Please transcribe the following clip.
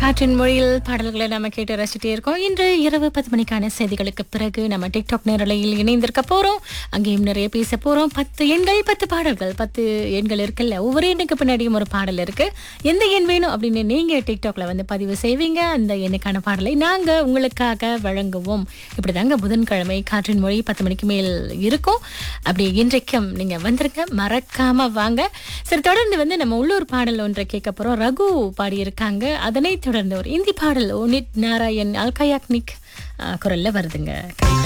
காற்றின் மொழியில் பாடல்களை நம்ம கேட்டு ரசிச்சுட்டே இருக்கோம் இன்று இரவு பத்து மணிக்கான செய்திகளுக்கு பிறகு நம்ம டிக்டாக் நேரலையில் இணைந்திருக்க போறோம் அங்கேயும் நிறைய பேச போறோம் பத்து எண்கள் பத்து பாடல்கள் பத்து எண்கள் இருக்குல்ல ஒவ்வொரு எண்ணுக்கு பின்னாடியும் ஒரு பாடல் இருக்கு எந்த எண் வேணும் அப்படின்னு நீங்க டிக்டாக்ல வந்து பதிவு செய்வீங்க அந்த எண்ணுக்கான பாடலை நாங்க உங்களுக்காக வழங்குவோம் இப்படிதாங்க புதன்கிழமை காற்றின் மொழி பத்து மணிக்கு மேல் இருக்கும் அப்படி இன்றைக்கும் நீங்க வந்திருக்க மறக்காம வாங்க சரி தொடர்ந்து வந்து நம்ம உள்ளூர் பாடல் ஒன்றை கேட்க போறோம் ரகு பாடியிருக்காங்க அதனைத் தொடர்ந்து ஒரு இந்தி பாடல் ஓனித் நாராயண் அல்கயாக்னிக் குரல்ல வருதுங்க